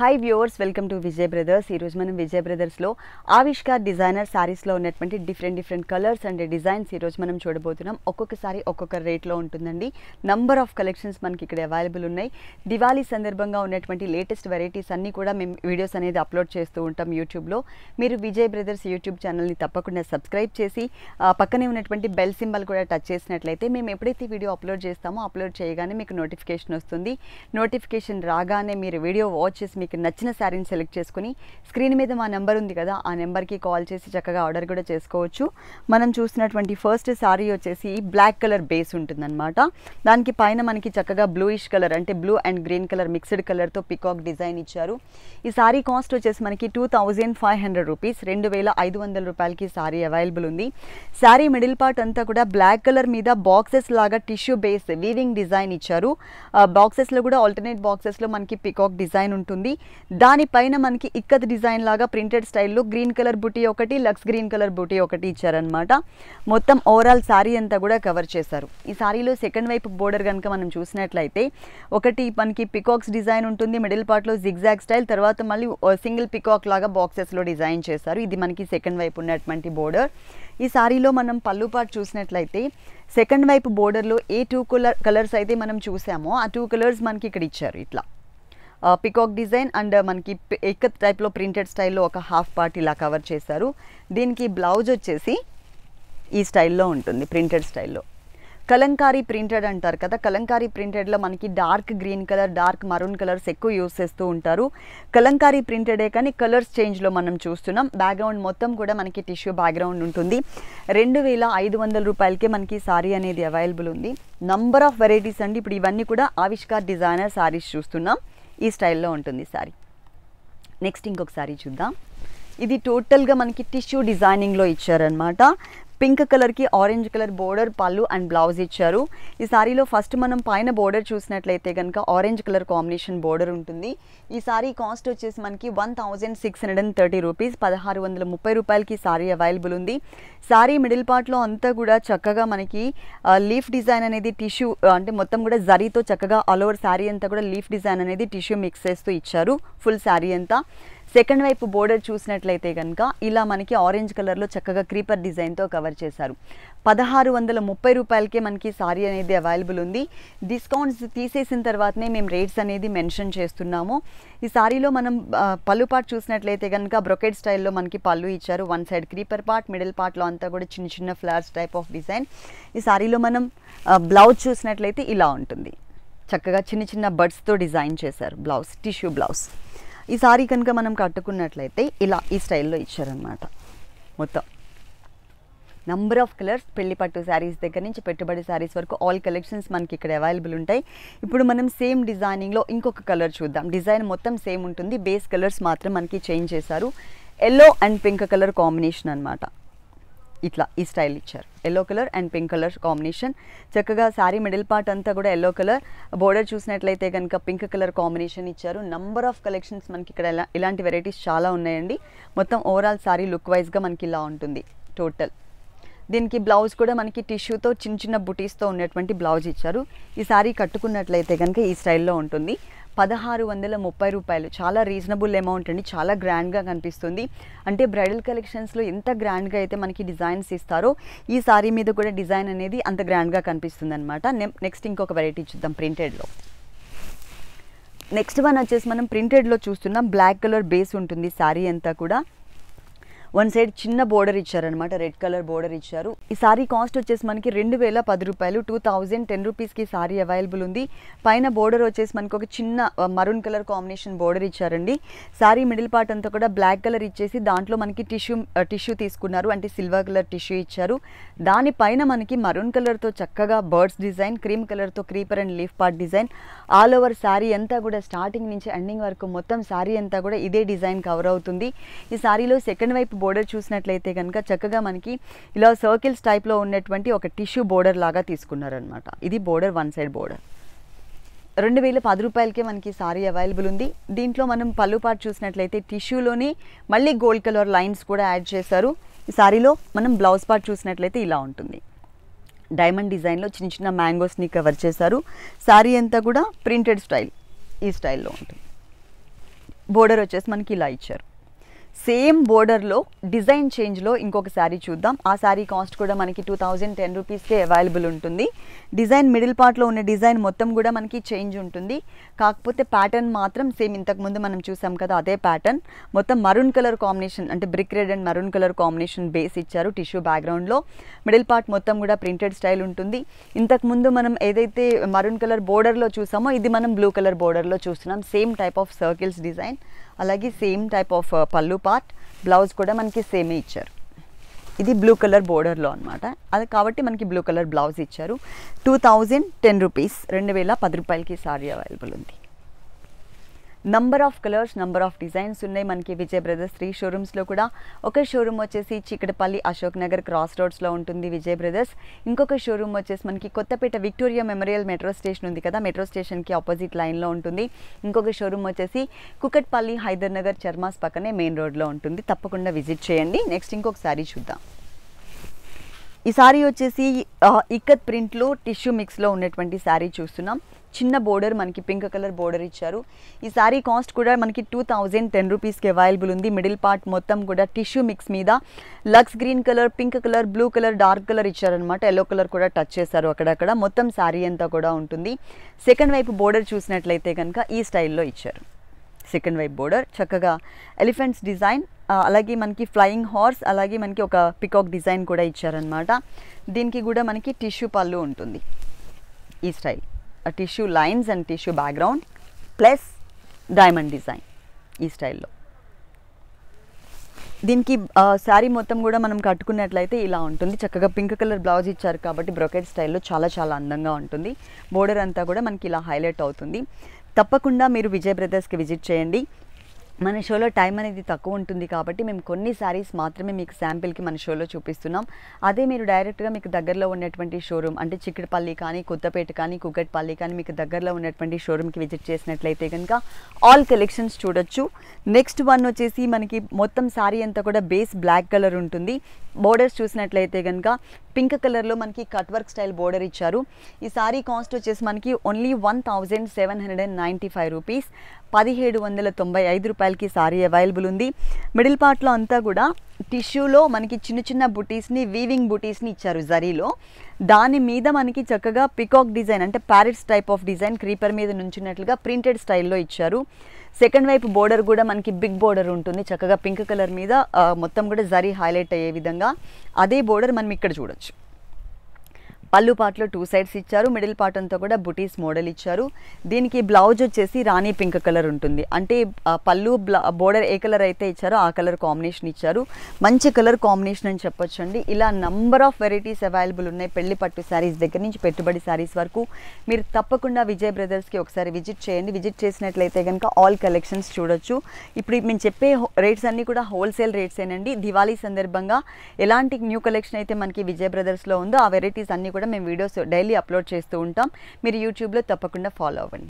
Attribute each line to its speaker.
Speaker 1: hi viewers welcome to Vijay Brothers ఈరోజు మనం విజయ్ బ్రదర్స్లో ఆవిష్కార్ డిజైనర్ శారీస్లో ఉన్నటువంటి different different colours and designs ఈరోజు మనం చూడబోతున్నాం ఒక్కొక్క సారీ ఒక్కొక్క రేట్లో ఉంటుందండి నంబర్ ఆఫ్ కలెక్షన్స్ మనకి ఇక్కడ అవైలబుల్ ఉన్నాయి దివాళీ సందర్భంగా ఉన్నటువంటి లేటెస్ట్ వెరైటీస్ అన్నీ కూడా మేము వీడియోస్ అనేది అప్లోడ్ చేస్తూ ఉంటాం యూట్యూబ్లో మీరు విజయ్ బ్రదర్స్ యూట్యూబ్ ఛానల్ని తప్పకుండా సబ్స్క్రైబ్ చేసి ఆ, పక్కనే ఉన్నటువంటి బెల్ సింబల్ కూడా టచ్ చేసినట్లయితే మేము ఎప్పుడైతే వీడియో అప్లోడ్ చేస్తామో అప్లోడ్ చేయగానే మీకు నోటిఫికేషన్ వస్తుంది నోటిఫికేషన్ రాగానే మీరు వీడియో వాచ్ చేసి మీకు నచ్చిన శారీని సెలెక్ట్ చేసుకుని స్క్రీన్ మీద మా నెంబర్ ఉంది కదా ఆ నెంబర్కి కాల్ చేసి చక్కగా ఆర్డర్ కూడా చేసుకోవచ్చు మనం చూస్తున్నటువంటి ఫస్ట్ శారీ వచ్చేసి బ్లాక్ కలర్ బేస్ ఉంటుందన్నమాట దానికి పైన మనకి చక్కగా బ్లూయిష్ కలర్ అంటే blue and green colour mixed కలర్తో పికాక్ డిజైన్ ఇచ్చారు ఈ శారీ కాస్ట్ వచ్చేసి మనకి two thousand five hundred rupees రెండు వేల ఐదు వందల రూపాయలకి శారీ అవైలబుల్ ఉంది శారీ మిడిల్ పార్ట్ అంతా కూడా బ్లాక్ కలర్ మీద బాక్సెస్ లాగా టిష్యూ బేస్ వీవింగ్ డిజైన్ ఇచ్చారు బాక్సెస్లో కూడా ఆల్టర్నేట్ బాక్సెస్లో మనకి పికాక్ డిజైన్ ఉంటుంది దానిపైన మనకి ఇక్కత్ డిజైన్ లాగా ప్రింటెడ్ స్టైల్లో గ్రీన్ కలర్ బుటీ ఒకటి లక్స్ గ్రీన్ కలర్ బుటీ ఒకటి ఇచ్చారనమాట మొత్తం ఓవరాల్ శారీ అంతా కూడా కవర్ చేశారు ఈ శారీలో సెకండ్ వైపు బోర్డర్ కనుక మనం చూసినట్లయితే ఒకటి మనకి పికాక్స్ డిజైన్ ఉంటుంది మిడిల్ పార్ట్లో జిగ్జాగ్ స్టైల్ తర్వాత మళ్ళీ సింగిల్ పికాక్ లాగా బాక్సెస్లో డిజైన్ చేశారు ఇది మనకి సెకండ్ వైపు ఉన్నటువంటి బోర్డర్ ఈ శారీలో మనం పళ్ళు పార్ట్ చూసినట్లయితే సెకండ్ వైపు బోర్డర్లో ఏ టూ కలర్ కలర్స్ అయితే మనం చూసామో ఆ టూ కలర్స్ మనకి ఇక్కడ ఇచ్చారు ఇట్లా పికాక్ డిజైన్ అండ్ మనకి ఎక్కత్ టైప్లో ప్రింటెడ్ స్టైల్లో ఒక హాఫ్ పార్ట్ ఇలా కవర్ చేశారు దీనికి బ్లౌజ్ వచ్చేసి ఈ స్టైల్లో ఉంటుంది ప్రింటెడ్ స్టైల్లో కలంకారీ ప్రింటెడ్ అంటారు కదా కలంకారీ ప్రింటెడ్లో మనకి dark green colour dark maroon colours ఎక్కువ యూస్ చేస్తూ ఉంటారు కలంకారీ ప్రింటెడే కానీ కలర్స్ చేంజ్లో మనం చూస్తున్నాం బ్యాక్గ్రౌండ్ మొత్తం కూడా మనకి టిష్యూ బ్యాక్గ్రౌండ్ ఉంటుంది రెండు వేల ఐదు వందల రూపాయలకే మనకి సారీ అనేది అవైలబుల్ ఉంది నంబర్ ఆఫ్ వెరైటీస్ అండి ఇప్పుడు ఇవన్నీ కూడా ఆవిష్కార్ డిజైనర్ సారీస్ చూస్తున్నాం ఈ స్టైల్లో ఉంటుంది సారీ నెక్స్ట్ ఇంకొక సారీ చూద్దాం ఇది టోటల్గా మనకి టిష్యూ డిజైనింగ్లో ఇచ్చారనమాట పింక్ కలర్కి orange colour border pallu and blouse ఇచ్చారు ఈ సారీలో ఫస్ట్ మనం పైన బోర్డర్ చూసినట్లయితే కనుక ఆరెంజ్ కలర్ కాంబినేషన్ బోర్డర్ ఉంటుంది ఈ సారీ కాస్ట్ వచ్చేసి మనకి one thousand six hundred and thirty rupees పదహారు వందల ముప్పై రూపాయలకి సారీ అవైలబుల్ ఉంది సారీ మిడిల్ పార్ట్లో అంతా కూడా చక్కగా మనకి లీఫ్ డిజైన్ అనేది టిష్యూ అంటే మొత్తం కూడా జరీతో చక్కగా ఆల్ ఓవర్ శారీ అంతా కూడా లీఫ్ డిజైన్ అనేది టిష్యూ మిక్స్ చేస్తూ ఇచ్చారు ఫుల్ శారీ అంతా సెకండ్ వైపు బోర్డర్ చూసినట్లయితే కనుక ఇలా మనకి ఆరెంజ్ కలర్లో చక్కగా క్రీపర్ డిజైన్తో కవర్ చేశారు పదహారు వందల ముప్పై రూపాయలకే మనకి సారీ అనేది అవైలబుల్ ఉంది డిస్కౌంట్స్ తీసేసిన తర్వాతనే మేము రేట్స్ అనేది మెన్షన్ చేస్తున్నాము ఈ సారీలో మనం ఆ, పళ్ళు పార్ట్ చూసినట్లయితే కనుక బ్రొకెట్ స్టైల్లో మనకి పళ్ళు ఇచ్చారు one side creeper part middle పార్ట్లో అంతా కూడా చిన్న చిన్న ఫ్లవర్స్ టైప్ ఆఫ్ డిజైన్ ఈ సారీలో మనం బ్లౌజ్ చూసినట్లయితే ఇలా ఉంటుంది చక్కగా చిన్న చిన్న బడ్స్తో డిజైన్ చేశారు బ్లౌజ్ టిష్యూ బ్లౌజ్ ఈ సారీ కనుక మనం కట్టుకున్నట్లయితే ఇలా ఈ స్టైల్లో ఇచ్చారనమాట మొత్తం నంబర్ ఆఫ్ కలర్స్ పెళ్లి పట్టు శారీస్ దగ్గర నుంచి పెట్టుబడి శారీస్ వరకు ఆల్ కలెక్షన్స్ మనకి ఇక్కడ అవైలబుల్ ఉంటాయి ఇప్పుడు మనం సేమ్ డిజైనింగ్లో ఇంకొక కలర్ చూద్దాం డిజైన్ మొత్తం సేమ్ ఉంటుంది బేస్ కలర్స్ మాత్రం మనకి చేంజ్ చేశారు yellow and pink colour combination అన్నమాట ఇట్లా ఈ స్టైల్ ఇచ్చారు yellow colour and pink colour combination చక్కగా శారీ మిడిల్ పార్ట్ అంతా కూడా ఎల్లో కలర్ బోర్డర్ చూసినట్లయితే కనుక పింక్ కలర్ కాంబినేషన్ ఇచ్చారు నంబర్ ఆఫ్ కలెక్షన్స్ మనకి ఇక్కడ ఇలా ఇలాంటి వెరైటీస్ చాలా ఉన్నాయండి మొత్తం ఓవరాల్ శారీ లుక్ వైజ్గా మనకి ఇలా ఉంటుంది టోటల్ దీనికి బ్లౌజ్ కూడా మనకి టిష్యూతో చిన్న చిన్న బుటీస్తో ఉన్నటువంటి బ్లౌజ్ ఇచ్చారు ఈ శారీ కట్టుకున్నట్లయితే కనుక ఈ స్టైల్లో ఉంటుంది పదహారు వందల ముప్పై రూపాయలు చాలా రీజనబుల్ అమౌంట్ అండి చాలా గ్రాండ్గా కనిపిస్తుంది అంటే బ్రైడల్ కలెక్షన్స్లో ఎంత గ్రాండ్గా అయితే మనకి డిజైన్స్ ఇస్తారో ఈ సారీ మీద కూడా డిజైన్ అనేది అంత గ్రాండ్గా కనిపిస్తుంది అనమాట నెక్స్ట్ ఇంకొక వెరైటీ చూద్దాం ప్రింటెడ్లో నెక్స్ట్ వన్ వచ్చేసి మనం ప్రింటెడ్లో చూస్తున్నాం బ్లాక్ కలర్ బేస్ ఉంటుంది శారీ అంతా కూడా వన్ సైడ్ చిన్న బోర్డర్ ఇచ్చారనమాట రెడ్ కలర్ బోర్డర్ ఇచ్చారు ఈ సారీ కాస్ట్ వచ్చేసి మనకి రెండు వేల పది రూపాయలు టూ థౌజండ్ టెన్ రూపీస్కి సారీ అవైలబుల్ ఉంది పైన బోర్డర్ వచ్చేసి మనకి ఒక చిన్న మరూన్ కలర్ కాంబినేషన్ బోర్డర్ ఇచ్చారండి సారీ మిడిల్ పార్ట్ అంతా కూడా బ్లాక్ కలర్ ఇచ్చేసి దాంట్లో మనకి టిష్యూ టిష్యూ తీసుకున్నారు అంటే సిల్వర్ కలర్ టిష్యూ ఇచ్చారు దానిపైన మనకి మరూన్ కలర్తో చక్కగా బర్డ్స్ డిజైన్ క్రీమ్ కలర్తో creeper and leaf part design all over sari అంతా కూడా స్టార్టింగ్ నుంచి ఎండింగ్ వరకు మొత్తం శారీ అంతా కూడా ఇదే డిజైన్ కవర్ అవుతుంది ఈ శారీలో సెకండ్ వైపు బోర్డర్ చూసినట్లయితే కనుక చక్కగా మనకి ఇలా సర్కిల్స్ టైప్లో ఉన్నటువంటి ఒక టిష్యూ బోర్డర్ లాగా తీసుకున్నారనమాట ఇది బోర్డర్ వన్ సైడ్ బోర్డర్ రెండు వేల పది రూపాయలకే మనకి సారీ అవైలబుల్ ఉంది దీంట్లో మనం పళ్ళు పాటు చూసినట్లయితే టిష్యూలోని మళ్ళీ గోల్డ్ కలర్ లైన్స్ కూడా యాడ్ చేశారు ఈ సారీలో మనం బ్లౌజ్ పార్ట్ చూసినట్లయితే ఇలా ఉంటుంది డైమండ్ డిజైన్లో చిన్న చిన్న మ్యాంగోస్ని కవర్ చేశారు సారీ అంతా కూడా ప్రింటెడ్ స్టైల్ ఈ స్టైల్లో ఉంటుంది బోర్డర్ వచ్చేసి మనకి ఇలా ఇచ్చారు సేమ్ బోర్డర్లో డిజైన్ చేంజ్లో ఇంకొక శారీ చూద్దాం ఆ శారీ కాస్ట్ కూడా మనకి టూ థౌజండ్ టెన్ రూపీస్కే అవైలబుల్ ఉంటుంది డిజైన్ మిడిల్ పార్ట్లో ఉన్న డిజైన్ మొత్తం కూడా మనకి చేంజ్ ఉంటుంది కాకపోతే ప్యాటర్న్ మాత్రం సేమ్ ఇంతకుముందు మనం చూసాం కదా అదే ప్యాటర్న్ మొత్తం మరూన్ కలర్ కాంబినేషన్ అంటే brick red and maroon colour combination base ఇచ్చారు టిష్యూ బ్యాక్గ్రౌండ్లో మిడిల్ పార్ట్ మొత్తం కూడా ప్రింటెడ్ స్టైల్ ఉంటుంది ఇంతకుముందు మనం ఏదైతే మరూన్ కలర్ బోర్డర్లో చూసామో ఇది మనం బ్లూ కలర్ బోర్డర్లో చూస్తున్నాం same type of circles design అలాగే same type of pallu part blouse కూడా మనకి సేమే ఇచ్చారు ఇది బ్లూ కలర్ బోర్డర్లో అనమాట అది కాబట్టి మనకి బ్లూ కలర్ బ్లౌజ్ ఇచ్చారు టూ థౌజండ్ టెన్ రూపీస్ రెండు వేల పది రూపాయలకి సారీ అవైలబుల్ ఉంది number of colours number of designs ఉన్నాయి మనకి విజయ్ బ్రదర్స్ త్రీ షోరూమ్స్లో కూడా ఒక షోరూమ్ వచ్చేసి చిక్కడపల్లి అశోక్ నగర్ క్రాస్ రోడ్స్లో ఉంటుంది విజయ్ బ్రదర్స్ ఇంకొక షోరూమ్ వచ్చేసి మనకి Kothapet Victoria Memorial metro station ఉంది కదా మెట్రో స్టేషన్కి ఆపోజిట్ లైన్లో ఉంటుంది ఇంకొక షోరూమ్ వచ్చేసి కుకట్పల్లి హైదర్ నగర్ చర్మాస్ పక్కనే మెయిన్ రోడ్లో ఉంటుంది తప్పకుండా విజిట్ చేయండి నెక్స్ట్ ఇంకొక సారీ చూద్దాం ఈ సారీ వచ్చేసి ఆ, ఇక్కత్ ప్రింట్లో టిష్యూ మిక్స్లో ఉన్నటువంటి శారీ చూస్తున్నాం చిన్న బోర్డర్ మనకి పింక్ కలర్ బోర్డర్ ఇచ్చారు ఈ శారీ కాస్ట్ కూడా మనకి టూ థౌజండ్ టెన్ రూపీస్కి అవైలబుల్ ఉంది మిడిల్ పార్ట్ మొత్తం కూడా టిష్యూ మిక్స్ మీద లక్స్ green colour pink colour blue colour dark colour ఇచ్చారనమాట ఎల్లో కలర్ కూడా టచ్ చేశారు అక్కడక్కడ మొత్తం శారీ అంతా కూడా ఉంటుంది సెకండ్ వైపు బోర్డర్ చూసినట్లయితే కనుక ఈ స్టైల్లో ఇచ్చారు సెకండ్ వైపు బోర్డర్ చక్కగా ఎలిఫెంట్స్ డిజైన్ ఆ, అలాగే మనకి ఫ్లయింగ్ హార్స్ అలాగే మనకి ఒక పికాక్ డిజైన్ కూడా ఇచ్చారనమాట దీనికి కూడా మనకి టిష్యూ పళ్ళు ఉంటుంది ఈ style tissue lines and tissue background plus diamond design ఈ స్టైల్లో దీనికి శారీ మొత్తం కూడా మనం కట్టుకున్నట్లయితే ఇలా ఉంటుంది చక్కగా పింక్ కలర్ బ్లౌజ్ ఇచ్చారు కాబట్టి బ్రొకెట్ స్టైల్లో చాలా చాలా అందంగా ఉంటుంది బోర్డర్ అంతా కూడా మనకి ఇలా హైలైట్ అవుతుంది తప్పకుండా మీరు విజయ్ బ్రదర్స్కి విజిట్ చేయండి మన షోలో టైం అనేది తక్కువ ఉంటుంది కాబట్టి మేము కొన్ని శారీస్ మాత్రమే మీకు శాంపిల్కి మన షోలో చూపిస్తున్నాం అదే మీరు డైరెక్ట్గా మీకు దగ్గరలో ఉన్నటువంటి షోరూమ్ అంటే చిక్కడపల్లి కానీ కొత్తపేట కానీ కుకట్పల్లి కానీ మీకు దగ్గరలో ఉన్నటువంటి షోరూమ్కి విజిట్ చేసినట్లయితే కనుక ఆల్ కలెక్షన్స్ చూడొచ్చు నెక్స్ట్ వన్ వచ్చేసి మనకి మొత్తం శారీ అంతా కూడా బేస్ బ్లాక్ కలర్ ఉంటుంది బోర్డర్స్ చూసినట్లయితే కనుక పింక్ కలర్లో మనకి కట్ వర్క్ స్టైల్ బోర్డర్ ఇచ్చారు ఈ సారీ కాస్ట్ వచ్చేసి మనకి only one thousand seven hundred and ninety five rupees పదిహేడు వందల తొంభై ఐదు రూపాయలకి సారీ అవైలబుల్ ఉంది మిడిల్ పార్ట్లో అంతా కూడా టిష్యూలో మనకి చిన్న చిన్న బుటీస్ని వీవింగ్ బుటీస్ని ఇచ్చారు జరీలో దాని మీద మనకి చక్కగా పికాక్ డిజైన్ అంటే parrots type of design creeper మీద నుంచినట్లుగా ప్రింటెడ్ స్టైల్లో ఇచ్చారు సెకండ్ వైపు బోర్డర్ కూడా మనకి బిగ్ బోర్డర్ ఉంటుంది చక్కగా పింక్ కలర్ మీద ఆ, మొత్తం కూడా జరీ హైలైట్ అయ్యే విధంగా అదే బోర్డర్ మనం ఇక్కడ చూడొచ్చు పళ్ళు పార్ట్లో టూ సైడ్స్ ఇచ్చారు మిడిల్ పార్ట్ అంతా కూడా బుటీస్ మోడల్ ఇచ్చారు దీనికి బ్లౌజ్ వచ్చేసి రాణి పింక్ కలర్ ఉంటుంది అంటే ఆ పళ్ళు బోర్డర్ ఏ కలర్ అయితే ఇచ్చారో ఆ కలర్ కాంబినేషన్ ఇచ్చారు మంచి కలర్ కాంబినేషన్ అని చెప్పొచ్చండి ఇలా నంబర్ ఆఫ్ వెరైటీస్ అవైలబుల్ ఉన్నాయి పెళ్లి పట్టు శారీస్ దగ్గర నుంచి పెట్టుబడి శారీస్ వరకు మీరు తప్పకుండా విజయ్ బ్రదర్స్కి ఒకసారి విజిట్ చేయండి విజిట్ చేసినట్లయితే కనుక ఆల్ కలెక్షన్స్ చూడొచ్చు ఇప్పుడు మేము చెప్పే రేట్స్ అన్నీ కూడా హోల్సేల్ రేట్స్ ఏనండి దివాళీ సందర్భంగా ఎలాంటి న్యూ కలెక్షన్ అయితే మనకి విజయ్ బ్రదర్స్లో ఉందో ఆ వెరైటీస్ అన్నీ కూడా మేము వీడియోస్ డైలీ అప్లోడ్ చేస్తూ ఉంటాం మీరు యూట్యూబ్లో తప్పకుండా ఫాలో అవ్వండి